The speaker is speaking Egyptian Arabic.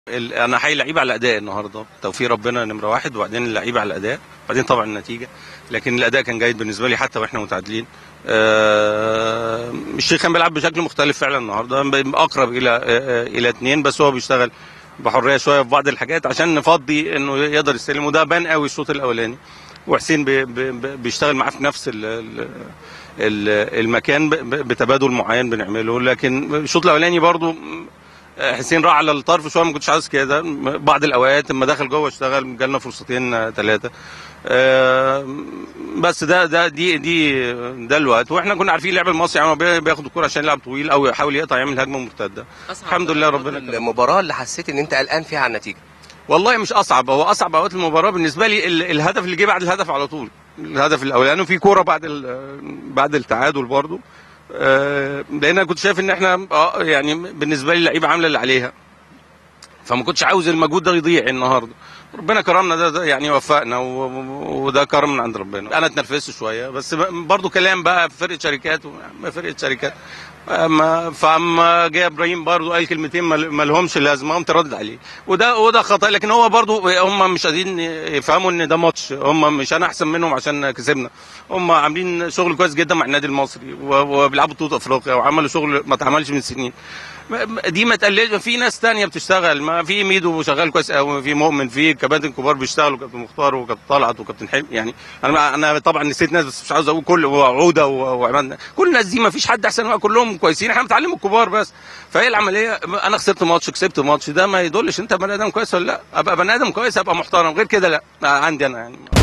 ال- انا حي اللعيبه على الاداء النهارده توفيق ربنا نمره واحد وبعدين اللعيبه على الاداء وبعدين طبعا النتيجه لكن الاداء كان جيد بالنسبه لي حتى واحنا متعادلين آه، الشيخ كان بيلعب بشكل مختلف فعلا النهارده اقرب الى آه، الى اثنين بس هو بيشتغل بحريه شويه في بعض الحاجات عشان نفضي انه يقدر يستلم وده بان قوي الشوط الاولاني وحسين بي بي بي- بيشتغل معاه في نفس ال ال ال المكان ب- ب- بتبادل معين بنعمله لكن الشوط الاولاني برضو حسين راح على الطرف شويه ما كنتش عاوز كده بعض الاوقات لما دخل جوه اشتغل جالنا فرصتين ثلاثه بس ده ده دي دي ده الوقت واحنا كنا عارفين لعب المصري يعني هو بي- بياخد الكوره عشان يلعب طويل او يحاول يقطع يعمل هجمه مرتده الحمد لله ربنا كرم. المباراه اللي حسيت ان انت قلقان فيها على النتيجه والله مش اصعب هو اصعب اوقات المباراه بالنسبه لي ال- الهدف اللي جه بعد الهدف على طول الهدف الاولاني وفي كوره بعد ال- بعد التعادل برضو آه، لان انا كنت شايف ان احنا اه يعني بالنسبه لي اللعيبه عامله اللي عليها فما كنتش عاوز المجهود ده يضيع النهارده ربنا كرمنا ده, ده يعني وفقنا و- و- وده كرم من عند ربنا انا اتنرفزت شويه بس ب- برضو كلام بقى في فرقه شركات و- فرقه شركات اما فاما جه ابراهيم برضو قال كلمتين ما ما لهمش لازمه قمت ردد عليه وده وده خطا لكن هو برضو هم مش قادرين يفهموا ان ده ماتش هم مش انا احسن منهم عشان كسبنا هم عاملين شغل كويس جدا مع النادي المصري و- وبيلعبوا بطوله افريقيا وعملوا شغل ما اتعملش من سنين ما- دي ما تقللش في ناس تانية بتشتغل ما في ميدو شغال كويس قوي في مؤمن في كباتن كبار بيشتغلوا كابتن مختار وكابتن طلعت وكابتن حلمي يعني انا انا طبعا نسيت ناس بس مش عاوز اقول كل وعوده و- وعماد كل الناس دي ما فيش حد احسن منها كلهم كويسين احنا بنتعلم الكبار بس فهي العمليه انا خسرت ماتش كسبت ماتش ده ما يدلش انت بني ادم كويس ولا لا ابقى بني ادم كويس ابقى محترم غير كده لا عندي انا يعني